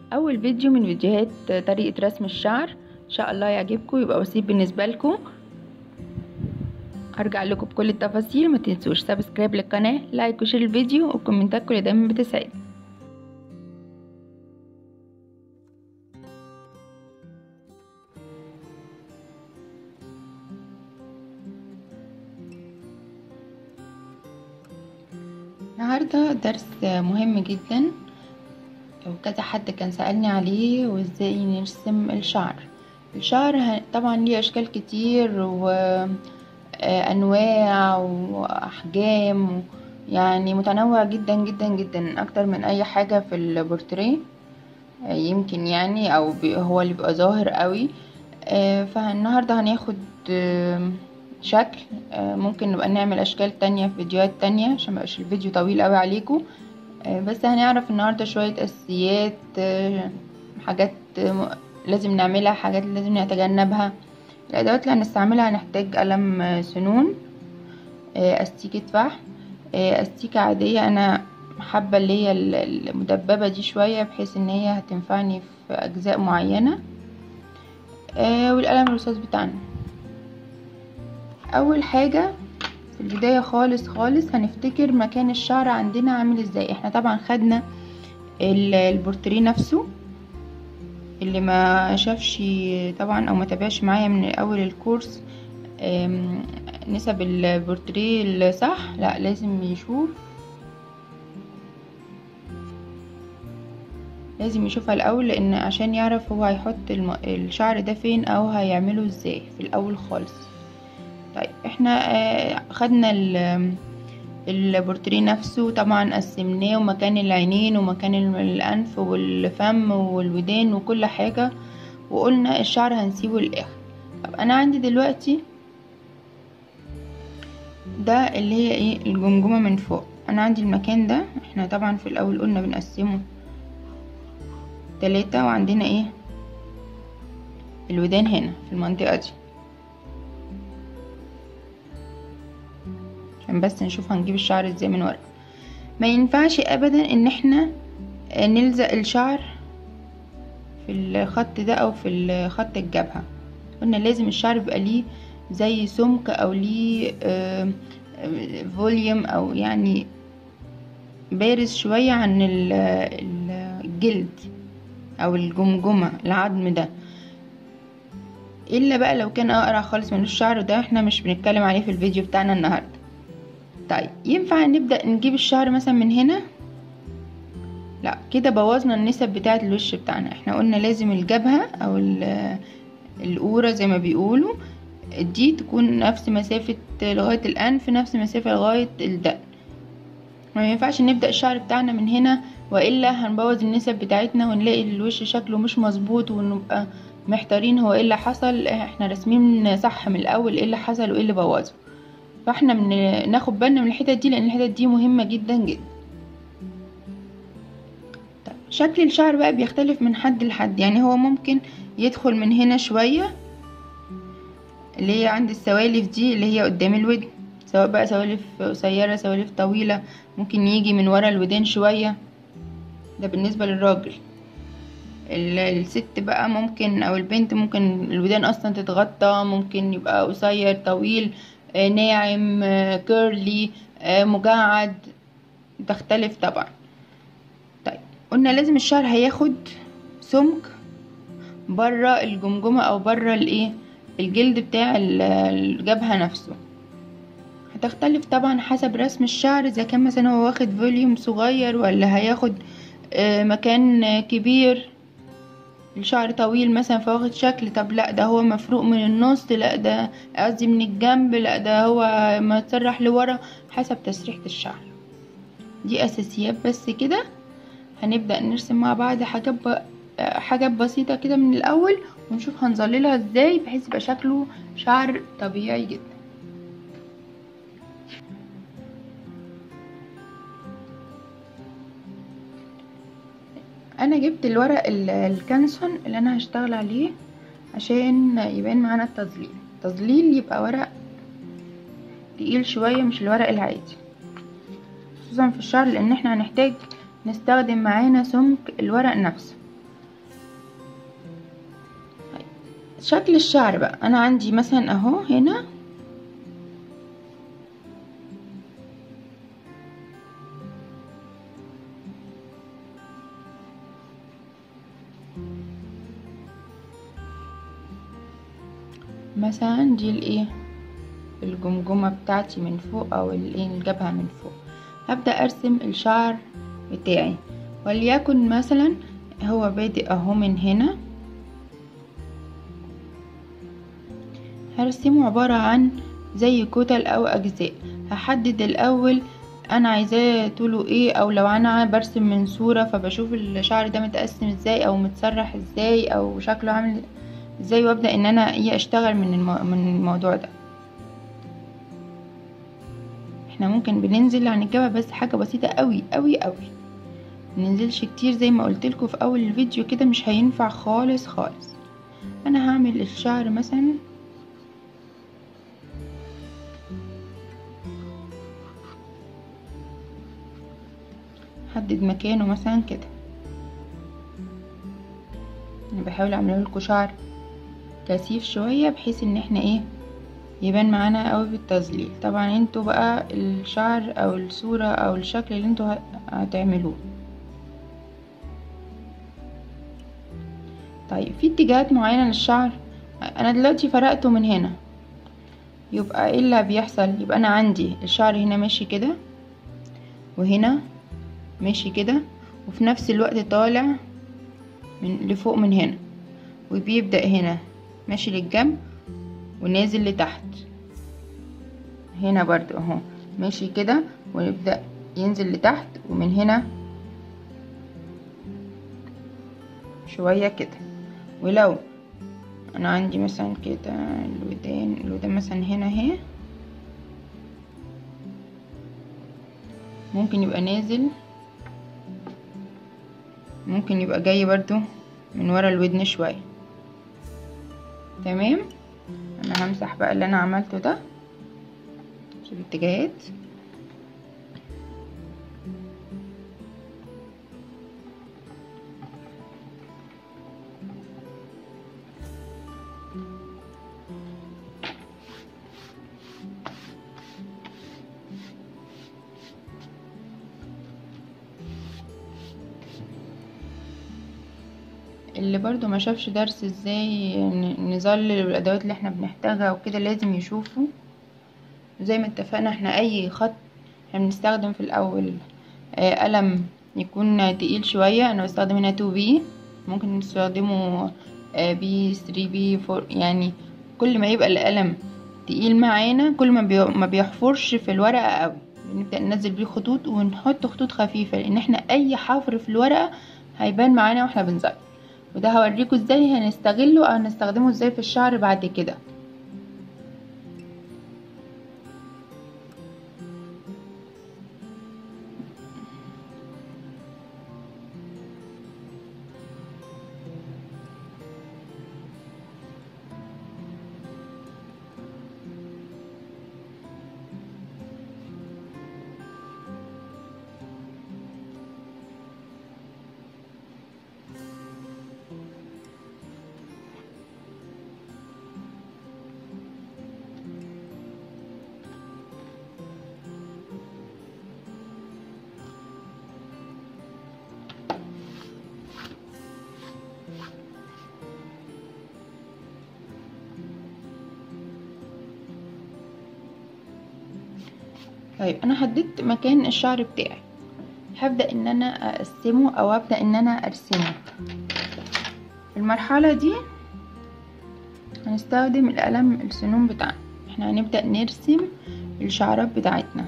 اول فيديو من فيديوهات طريقة رسم الشعر ان شاء الله يعجبكم يبقى بسيط بالنسبة لكم هرجع لكم بكل التفاصيل ما تنسوش سبسكرايب للقناة لايك وشير الفيديو وكومنتاتكم اللي دايما بتسعدني النهاردة درس مهم جدا وكذا حد كان سألني عليه وازاي نرسم الشعر الشعر طبعا ليه اشكال كتير وانواع واحجام يعني متنوع جدا جدا جدا اكتر من اي حاجة في البورتريه يمكن يعني او هو اللي بيبقى ظاهر قوي فالنهاردة هناخد شكل ممكن نبقى نعمل اشكال تانية في فيديوهات تانية عشان مبقاش الفيديو طويل قوي عليكم بس هنعرف النهاردة شوية اساسيات حاجات لازم نعملها حاجات لازم نتجنبها الادوات اللي هنستعملها هنحتاج قلم سنون استيكة فحم استيكة عادية انا حابة اللي هي المدببة دي شوية بحيث ان هي هتنفعني في اجزاء معينة والقلم الرصاص بتاعنا اول حاجة في البداية خالص خالص هنفتكر مكان الشعر عندنا عامل ازاي احنا طبعا خدنا البورتريه نفسه اللي ما شافش طبعا او ما تابعش معايا من اول الكورس نسب البورتريه الصح لا لازم يشوف لازم يشوفها الاول لان عشان يعرف هو هيحط الشعر ده فين او هيعمله ازاي في الاول خالص طيب احنا خدنا البورتريه نفسه طبعا قسمناه ومكان العينين ومكان الانف والفم والودان وكل حاجة وقلنا الشعر هنسيبه للاخر طب انا عندي دلوقتي ده اللي هي ايه الجمجمة من فوق انا عندي المكان ده احنا طبعا في الاول قلنا بنقسمه تلاتة وعندنا ايه الودان هنا في المنطقة دي عشان بس نشوف هنجيب الشعر ازاي من ورا ما ينفعش ابدا ان احنا نلزق الشعر في الخط ده او في خط الجبهة قلنا لازم الشعر يبقى ليه زي سمك او ليه فوليوم او يعني بارز شوية عن الجلد او الجمجمة العظم ده الا بقى لو كان اقرع خالص من الشعر ده احنا مش بنتكلم عليه في الفيديو بتاعنا النهارده طيب ينفع نبدأ نجيب الشعر مثلا من هنا لا كده بوظنا النسب بتاعة الوش بتاعنا احنا قلنا لازم الجبهة او القورة زي ما بيقولوا دي تكون نفس مسافة لغاية الأنف نفس مسافة لغاية الدقن ما ينفعش نبدأ الشعر بتاعنا من هنا وإلا هنبوظ النسب بتاعتنا ونلاقي الوش شكله مش مظبوط ونبقى محتارين هو ايه اللي حصل احنا راسمين صح من الأول ايه اللي حصل وايه اللي بوظه فاحنا من ناخد بالنا من الحتت دي لان الحتت دي مهمه جدا جدا طيب شكل الشعر بقى بيختلف من حد لحد يعني هو ممكن يدخل من هنا شويه اللي هي عند السوالف دي اللي هي قدام الودن سواء بقى سوالف قصيره سوالف طويله ممكن يجي من ورا الودان شويه ده بالنسبه للراجل الست بقى ممكن او البنت ممكن الودان اصلا تتغطى ممكن يبقى قصير طويل ناعم كيرلي مجعد تختلف طبعا طيب قلنا لازم الشعر هياخد سمك بره الجمجمة او بره الايه الجلد بتاع الجبهة نفسه هتختلف طبعا حسب رسم الشعر اذا كان مثلا هو واخد فوليوم صغير ولا هياخد مكان كبير الشعر طويل مثلا فواخد شكل طب لا ده هو مفروق من النص لا ده قصدي من الجنب لا ده هو متسرح لورا حسب تسريحة الشعر دي اساسيات بس كده هنبدأ نرسم مع بعض حاجات ب... حاجات بسيطة كده من الاول ونشوف هنظللها ازاي بحيث يبقى شكله شعر طبيعي جدا انا جبت الورق الكانسون اللي انا هشتغل عليه عشان يبان معانا التظليل التظليل يبقى ورق تقيل شوية مش الورق العادي خصوصا في الشعر لان احنا هنحتاج نستخدم معانا سمك الورق نفسه شكل الشعر بقى انا عندي مثلا اهو هنا مثلا دي الايه الجمجمة بتاعتي من فوق او الايه الجبهة من فوق هبدأ ارسم الشعر بتاعي وليكن مثلا هو بادئ اهو من هنا هرسمه عبارة عن زي كتل او اجزاء هحدد الاول انا عايزاه طوله ايه او لو انا برسم من صورة فبشوف الشعر ده متقسم ازاي او متسرح ازاي او شكله عامل ازاي وابدا ان انا ايه اشتغل من المو... من الموضوع ده احنا ممكن بننزل عن الجبهة بس حاجة بسيطة قوي قوي قوي مننزلش كتير زي ما قلتلكوا في اول الفيديو كده مش هينفع خالص خالص انا هعمل الشعر مثلا حدد مكانه مثلا كده انا بحاول اعمله لكم شعر كثيف شوية بحيث ان احنا ايه يبان معانا قوي بالتظليل طبعا انتوا بقى الشعر او الصورة او الشكل اللي انتوا هتعملوه طيب في اتجاهات معينة للشعر انا دلوقتي فرقته من هنا يبقى ايه اللي بيحصل يبقى انا عندي الشعر هنا ماشي كده وهنا ماشي كده وفي نفس الوقت طالع من لفوق من هنا وبيبدأ هنا ماشي للجنب ونازل لتحت هنا برضو اهو ماشي كده ويبدأ ينزل لتحت ومن هنا شوية كده ولو انا عندي مثلا كده الودان الودان مثلا هنا اهي ممكن يبقى نازل ممكن يبقى جاي برضو من ورا الودن شوية تمام انا همسح بقى اللي انا عملته ده في الاتجاهات اللي برضو ما شافش درس ازاي نظلل الادوات اللي احنا بنحتاجها وكده لازم يشوفه زي ما اتفقنا احنا اي خط احنا بنستخدم في الاول آه قلم يكون تقيل شوية انا بستخدم هنا 2 بي ممكن نستخدمه آه بي 3 بي 4 يعني كل ما يبقى القلم تقيل معانا كل ما بي ما بيحفرش في الورقة قوي نبدأ ننزل بيه خطوط ونحط خطوط خفيفة لان احنا اي حفر في الورقة هيبان معانا واحنا بنزل وده هوريكم ازاي هنستغله او هنستخدمه ازاي في الشعر بعد كده طيب انا حددت مكان الشعر بتاعي هبدأ ان انا اقسمه او ابدأ ان انا ارسمه في المرحلة دي هنستخدم القلم السنون بتاعنا احنا هنبدأ نرسم الشعرات بتاعتنا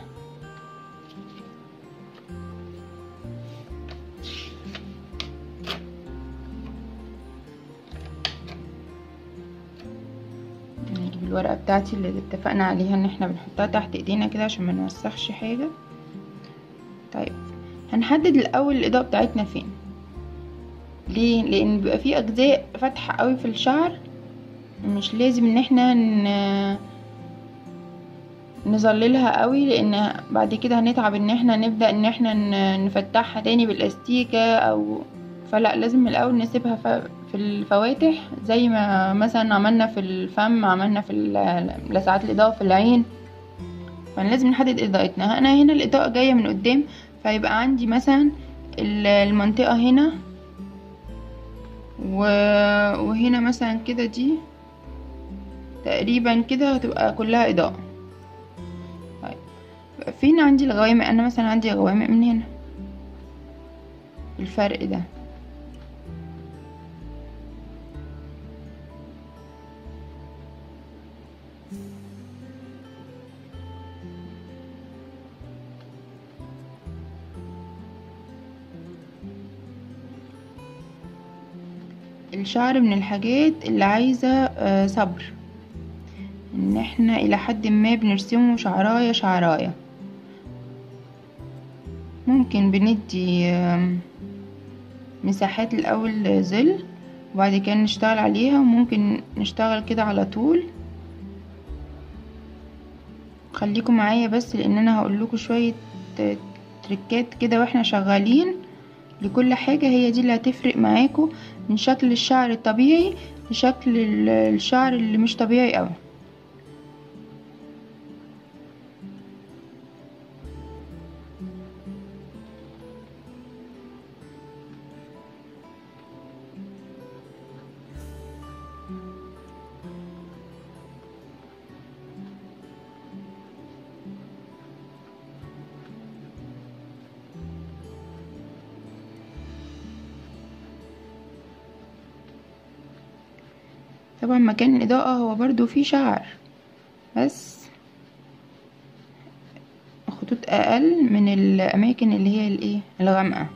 نجيب الورقة بتاعتي اللي اتفقنا عليها ان احنا بنحطها تحت ايدينا كده عشان ما نوسخش حاجة طيب هنحدد الاول الاضاءة بتاعتنا فين ليه لان بيبقى في اجزاء فاتحة قوي في الشعر مش لازم ان احنا ن... نظللها قوي لان بعد كده هنتعب ان احنا نبدأ ان احنا نفتحها تاني بالاستيكة او فلا لازم من الاول نسيبها في الفواتح زي ما مثلا عملنا في الفم عملنا في لسعات الاضاءة في العين فانا لازم نحدد اضاءتنا انا هنا الاضاءة جاية من قدام فيبقى عندي مثلا المنطقة هنا وهنا مثلا كده دي تقريبا كده هتبقى كلها اضاءة طيب فين عندي الغوامق انا مثلا عندي غوامق من هنا الفرق ده الشعر من الحاجات اللي عايزة صبر ان احنا الى حد ما بنرسمه شعراية شعراية ممكن بندي مساحات الاول ظل وبعد كده نشتغل عليها وممكن نشتغل كده على طول خليكم معايا بس لان انا هقول لكم شويه تريكات كده واحنا شغالين لكل حاجه هي دي اللي هتفرق معاكم من شكل الشعر الطبيعي لشكل الشعر اللي مش طبيعي قوي طبعا مكان الإضاءة هو برضو فيه شعر بس خطوط أقل من الأماكن اللي هي الإيه الغامقة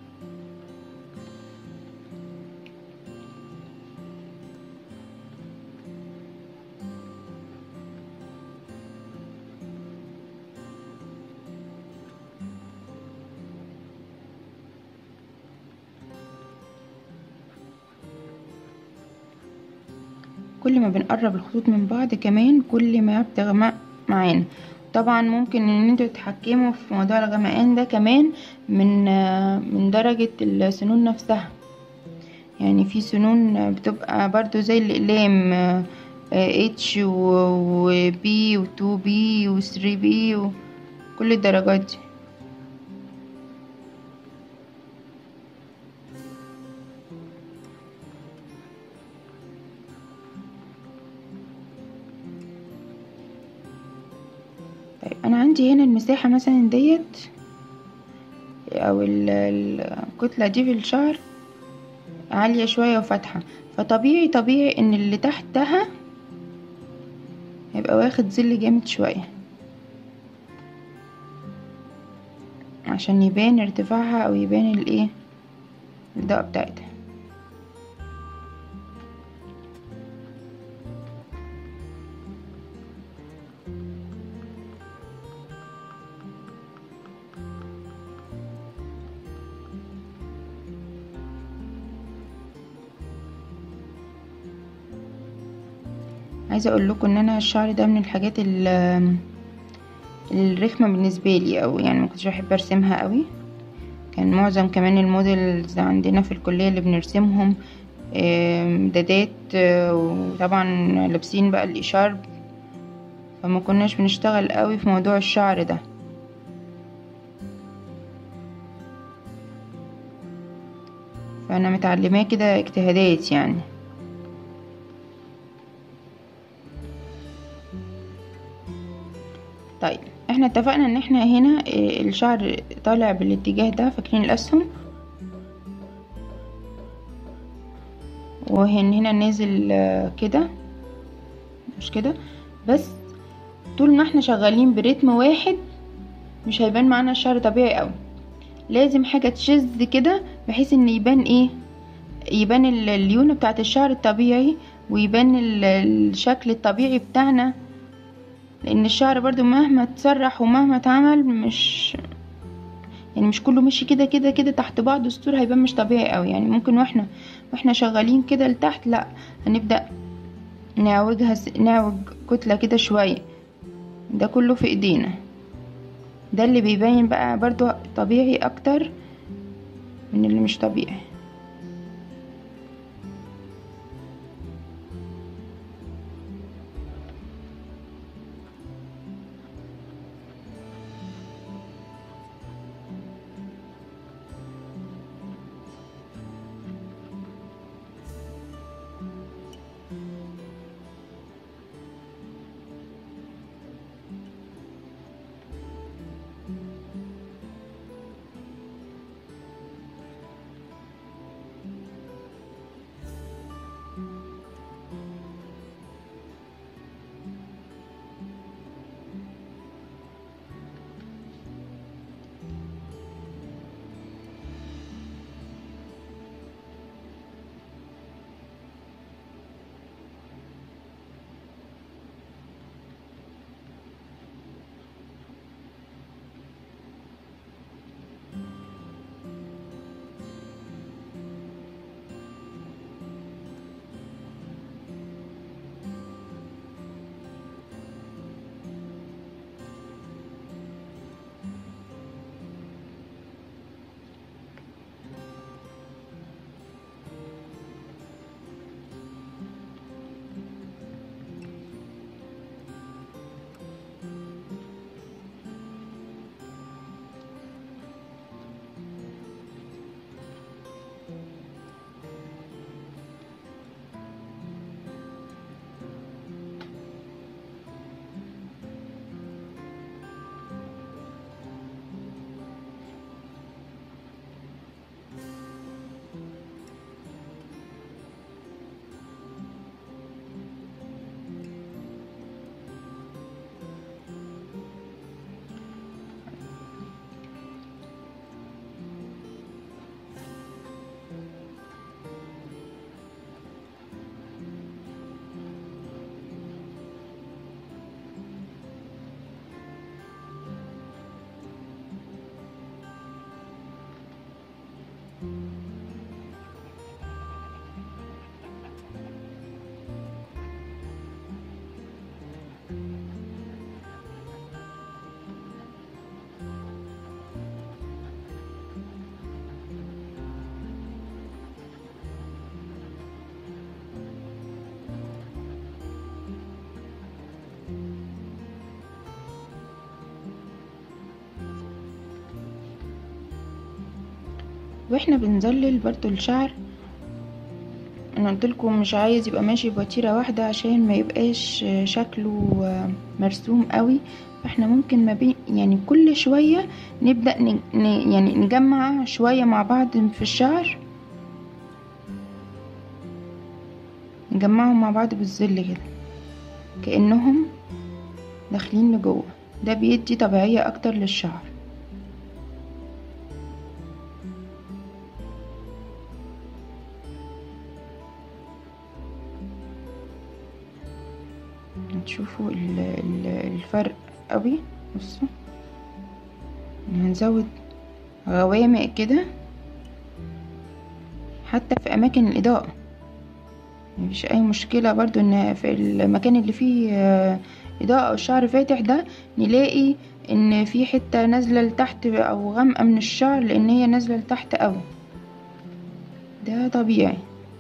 كل ما بنقرب الخطوط من بعض كمان كل ما بتغمق معانا طبعا ممكن ان انتوا تتحكموا في موضوع الغمقان ده كمان من من درجة السنون نفسها يعني في سنون بتبقى برضو زي الاقلام اتش وبي وتو بي وثري بي وكل الدرجات دي طيب انا عندي هنا المساحة مثلا ديت او الكتلة دي في الشعر عالية شوية وفاتحة فطبيعي طبيعي ان اللي تحتها هيبقى واخد ظل جامد شوية عشان يبان ارتفاعها او يبان الايه الإضاءة بتاعتها عايزه اقول لكم ان انا الشعر ده من الحاجات الرخمه بالنسبه لي او يعني ما كنتش بحب ارسمها قوي كان معظم كمان الموديلز عندنا في الكليه اللي بنرسمهم دادات وطبعا لابسين بقى الاشارب فما كناش بنشتغل قوي في موضوع الشعر ده فانا متعلماه كده اجتهادات يعني طيب احنا اتفقنا ان احنا هنا الشعر طالع بالاتجاه ده فاكرين الاسهم وهن هنا نازل كده مش كده بس طول ما احنا شغالين برتم واحد مش هيبان معانا الشعر طبيعي قوي لازم حاجة تشذ كده بحيث ان يبان ايه يبان الليونة بتاعت الشعر الطبيعي ويبان الشكل الطبيعي بتاعنا لان الشعر برضو مهما تسرح ومهما اتعمل مش يعني مش كله مشي كده كده كده تحت بعض السطور هيبان مش طبيعي قوي يعني ممكن واحنا واحنا شغالين كده لتحت لا هنبدا نعوجها نعوج كتله كده شويه ده كله في ايدينا ده اللي بيبين بقى برضو طبيعي اكتر من اللي مش طبيعي واحنا بنظلل برضو الشعر انا قلتلكم مش عايز يبقى ماشي بوتيرة واحدة عشان ما يبقاش شكله مرسوم قوي فاحنا ممكن ما بين يعني كل شوية نبدأ ن... ن... يعني نجمع شوية مع بعض في الشعر نجمعهم مع بعض بالظل كده كأنهم داخلين لجوه ده بيدي طبيعية اكتر للشعر تشوفوا الفرق قوي بصوا هنزود غوامق كده حتى في اماكن الاضاءة مفيش اي مشكلة برضو ان في المكان اللي فيه اضاءة او الشعر فاتح ده نلاقي ان في حتة نازلة لتحت او غامقة من الشعر لان هي نازلة لتحت قوي ده طبيعي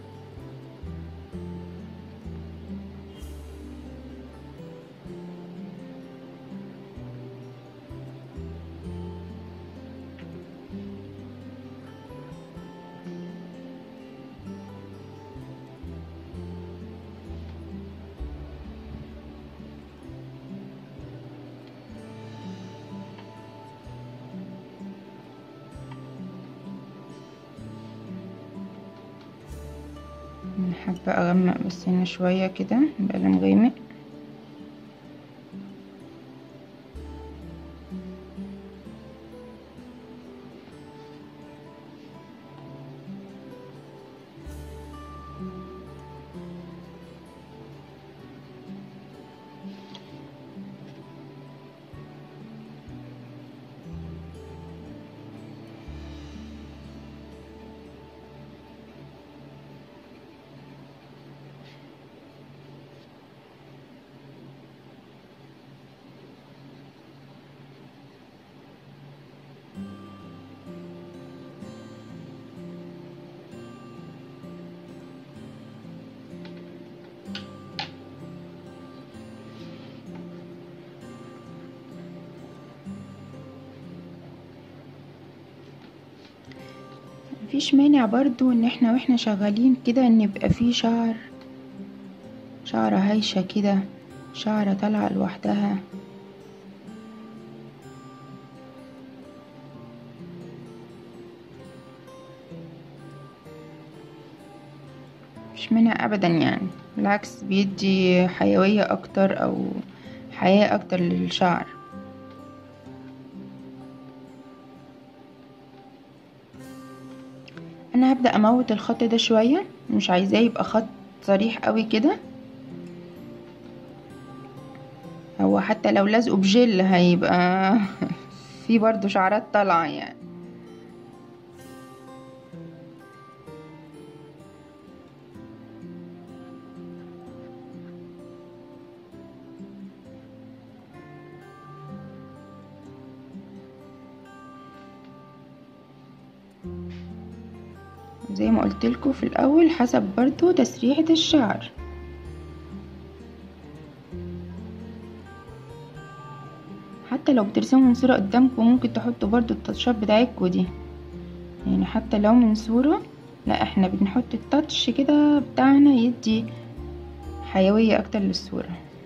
حابة اغمق بس هنا شوية كده بقلم غامق مفيش مانع برضو ان احنا واحنا شغالين كده ان يبقى فيه شعر شعرة هايشة كده شعرة طالعة لوحدها مش مانع ابدا يعني بالعكس بيدي حيوية اكتر او حياة اكتر للشعر انا هبدأ اموت الخط ده شوية مش عايزاه يبقى خط صريح قوي كده هو حتى لو لازقه بجل هيبقى في برضو شعرات طالعة يعني زي ما قلتلكوا في الاول حسب برضو تسريحة الشعر حتى لو بترسموا من صورة قدامكم ممكن تحطوا برضو التاتشات بتاعتكوا دي يعني حتى لو من صورة لا احنا بنحط التاتش كده بتاعنا يدي حيوية اكتر للصورة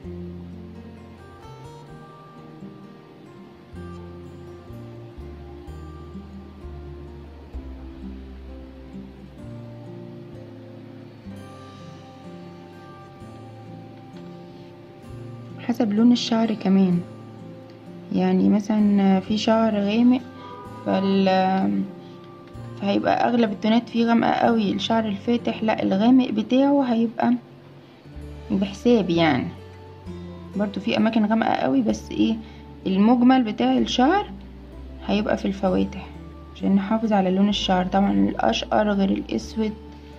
حسب لون الشعر كمان يعني مثلا في شعر غامق فال فهيبقى اغلب التونات فيه غامقة قوي الشعر الفاتح لا الغامق بتاعه هيبقى بحساب يعني برضو في اماكن غامقة قوي بس ايه المجمل بتاع الشعر هيبقى في الفواتح عشان نحافظ على لون الشعر طبعا الاشقر غير الاسود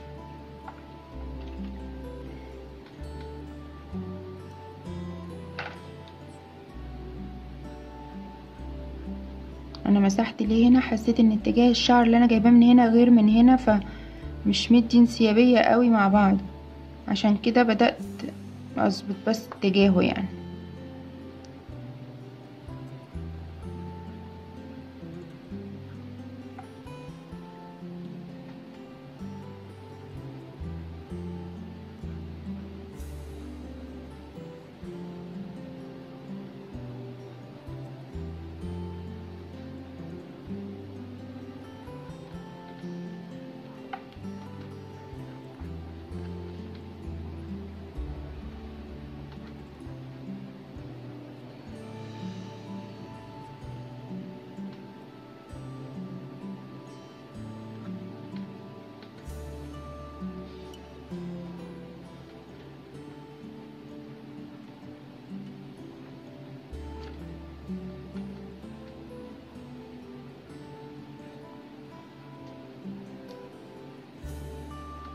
انا مسحت ليه هنا حسيت ان اتجاه الشعر اللي انا جايباه من هنا غير من هنا فمش مدي انسيابية قوي مع بعض عشان كده بدأت اظبط بس اتجاهه يعني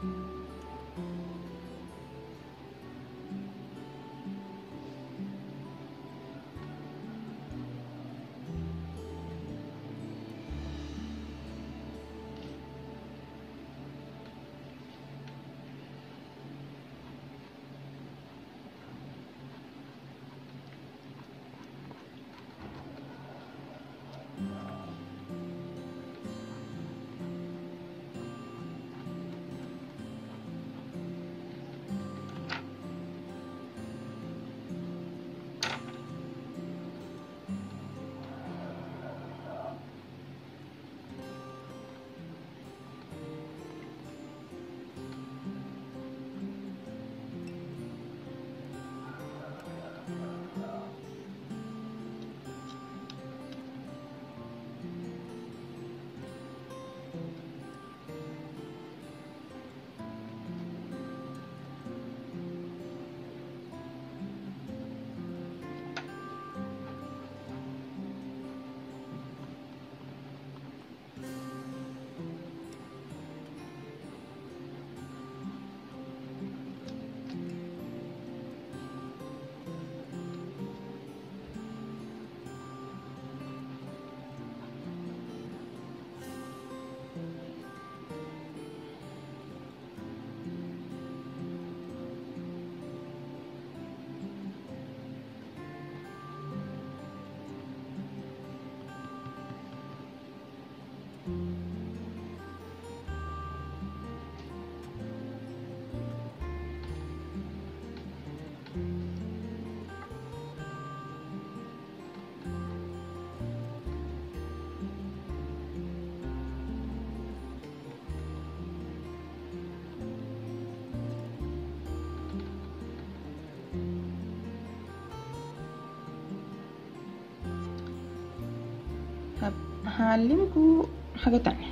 هعلمكم حاجة تانية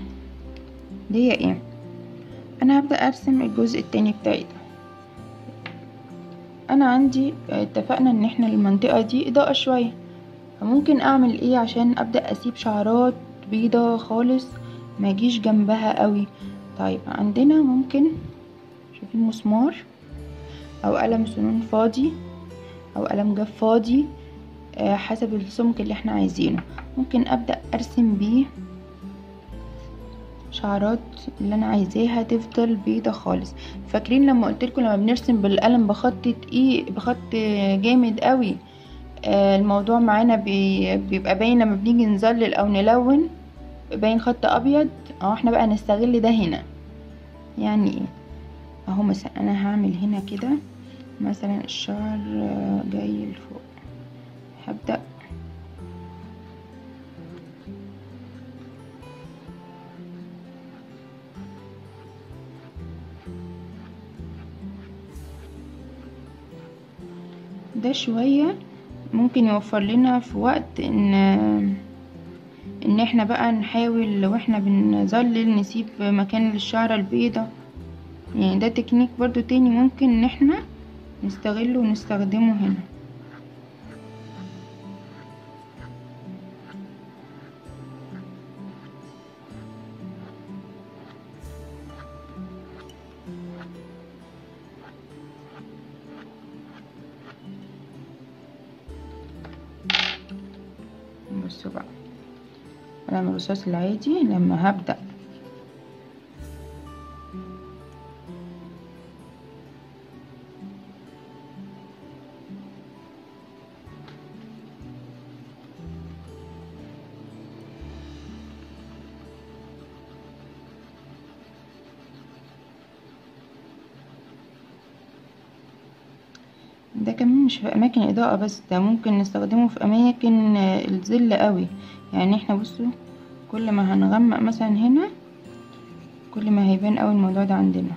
دي هي ايه انا هبدأ ارسم الجزء التاني بتاعي ده انا عندي اتفقنا ان احنا المنطقة دي اضاءة شوية فممكن اعمل ايه عشان ابدأ اسيب شعرات بيضة خالص ما يجيش جنبها قوي طيب عندنا ممكن شايفين مسمار او قلم سنون فاضي او قلم جاف فاضي آه، حسب السمك اللي احنا عايزينه ممكن ابدأ ارسم بيه شعرات اللي انا عايزاها تفضل بيضة خالص فاكرين لما قلتلكم لما بنرسم بالقلم بخط تقيل بخط جامد قوي آه، الموضوع معانا بي- بيبقى باين لما بنيجي نظلل او نلون باين خط ابيض اهو احنا بقى نستغل ده هنا يعني ايه اهو مثلا انا هعمل هنا كده مثلا الشعر آه، جاي لفوق هبدأ ده شوية ممكن يوفر لنا في وقت ان ان احنا بقى نحاول واحنا بنظلل نسيب مكان للشعرة البيضة يعني ده تكنيك برضو تاني ممكن ان احنا نستغله ونستخدمه هنا بصوا بقى قلم الرصاص العادي لما هبدأ ده كمان مش في اماكن اضاءة بس ده ممكن نستخدمه في اماكن آه، الظل قوي يعني احنا بصوا كل ما هنغمق مثلا هنا كل ما هيبان قوي الموضوع ده عندنا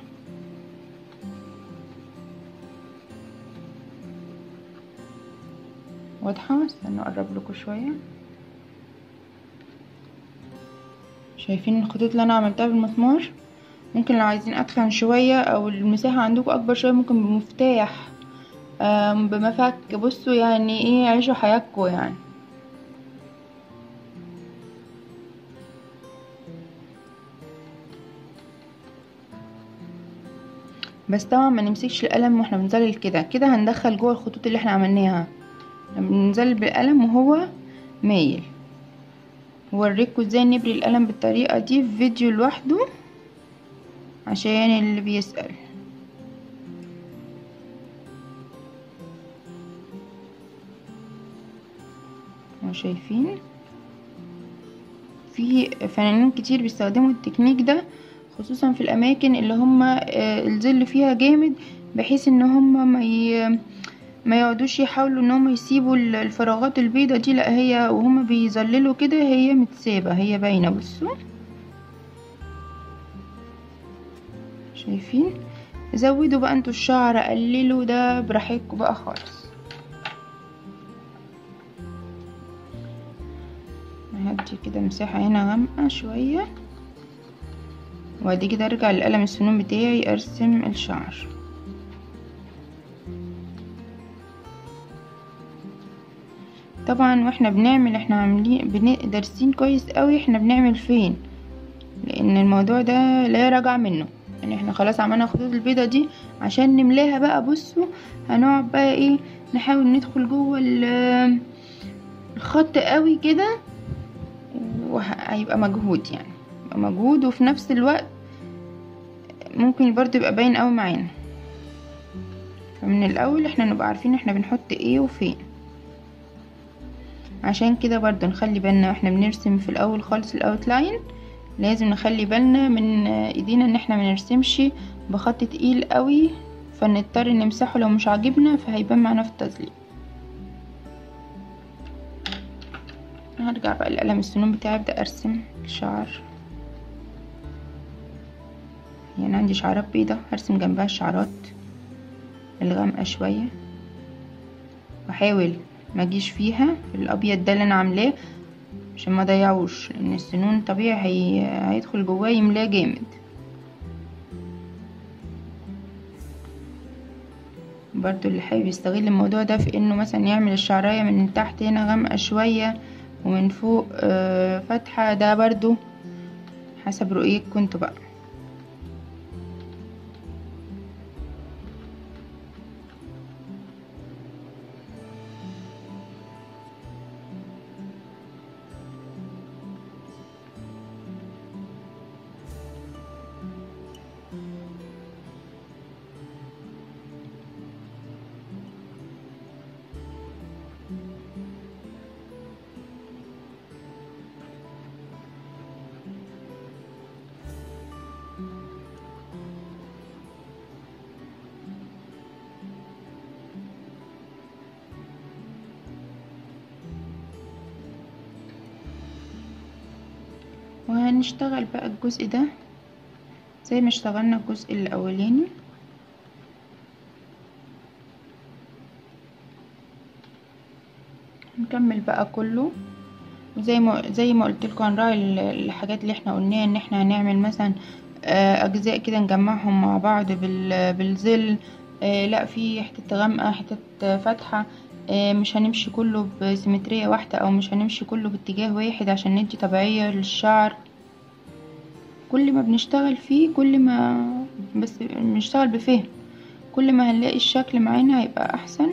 واضحة استنى اقرب لكم شوية شايفين الخطوط اللي انا عملتها بالمسمار ممكن لو عايزين اتخن شوية او المساحة عندكم اكبر شوية ممكن بمفتاح آم، بمفك بصوا يعني ايه عيشوا حياتكم يعني بس طبعا ما نمسكش القلم واحنا بنظلل كده كده هندخل جوه الخطوط اللي احنا عملناها بنظلل بالقلم وهو مايل هوريكم ازاي نبري القلم بالطريقة دي في فيديو لوحده عشان اللي بيسأل شايفين في فنانين كتير بيستخدموا التكنيك ده خصوصا في الاماكن اللي هم الظل فيها جامد بحيث ان هم ما ي... ما يقعدوش يحاولوا ان هم يسيبوا الفراغات البيضة دي لا هي وهم بيظللوا كده هي متسابة هي باينة بصوا شايفين زودوا بقى انتوا الشعر قللوا ده براحتكم بقى خالص هدي كده مساحة هنا غامقة شوية وبعد كده ارجع للقلم السنون بتاعي ارسم الشعر طبعا واحنا بنعمل احنا عاملين بن... دارسين كويس قوي احنا بنعمل فين لان الموضوع ده لا رجع منه يعني احنا خلاص عملنا الخطوط البيضة دي عشان نملاها بقى بصوا هنقعد بقى ايه نحاول ندخل جوه الخط قوي كده وهيبقى مجهود يعني يبقى مجهود وفي نفس الوقت ممكن برضه يبقى باين قوي معانا فمن الاول احنا نبقى عارفين احنا بنحط ايه وفين عشان كده برضه نخلي بالنا واحنا بنرسم في الاول خالص الاوتلاين لازم نخلي بالنا من ايدينا ان احنا منرسمش بخط تقيل قوي فنضطر نمسحه لو مش عاجبنا فهيبان معانا في التظليل هرجع بقى القلم السنون بتاعي ابدا ارسم الشعر يعني عندي شعرات بيضة هرسم جنبها الشعرات الغامقة شوية واحاول ما اجيش فيها في الابيض ده اللي انا عاملاه عشان ما اضيعوش لان السنون طبيعي هي... هيدخل جواه يملاه جامد برضو اللي حابب يستغل الموضوع ده في انه مثلا يعمل الشعراية من تحت هنا غامقة شوية ومن فوق آه فتحة ده برضو حسب رؤيتكم انتوا بقى وهنشتغل بقى الجزء ده زي ما اشتغلنا الجزء الاولاني نكمل بقى كله زي ما زي ما قلت لكم هنراعي الحاجات اللي احنا قلناها ان احنا هنعمل مثلا اجزاء كده نجمعهم مع بعض بالظل لا في حته غامقه حته فاتحه مش هنمشي كله بسيمترية واحدة او مش هنمشي كله باتجاه واحد عشان ندي طبيعية للشعر كل ما بنشتغل فيه كل ما بس بنشتغل بفهم كل ما هنلاقي الشكل معانا هيبقى احسن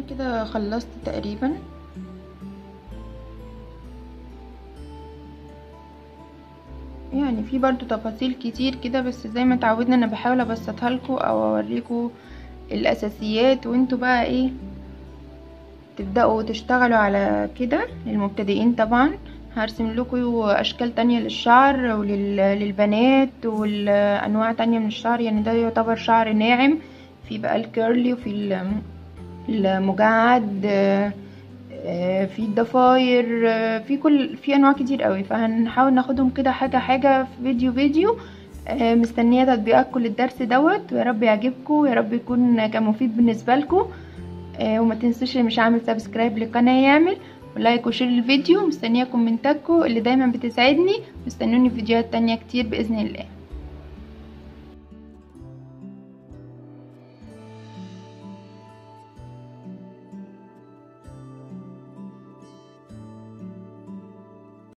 كده خلصت تقريبا يعني في برضو تفاصيل كتير كده بس زي ما اتعودنا انا بحاول ابسطها لكم او اوريكم الاساسيات وانتوا بقى ايه تبداوا تشتغلوا على كده للمبتدئين طبعا هرسم لكم اشكال تانية للشعر وللبنات والانواع تانية من الشعر يعني ده يعتبر شعر ناعم في بقى الكيرلي وفي المجعد في الضفاير في كل في انواع كتير قوي فهنحاول ناخدهم كده حاجه حاجه في فيديو فيديو مستنيه تطبيقاتكم للدرس دوت ويا رب يعجبكم ويا رب يكون كان مفيد بالنسبه لكم وما تنسوش اللي مش عامل سبسكرايب للقناه يعمل ولايك وشير الفيديو مستنيه كومنتاتكم اللي دايما بتسعدني مستنوني فيديوهات تانية كتير باذن الله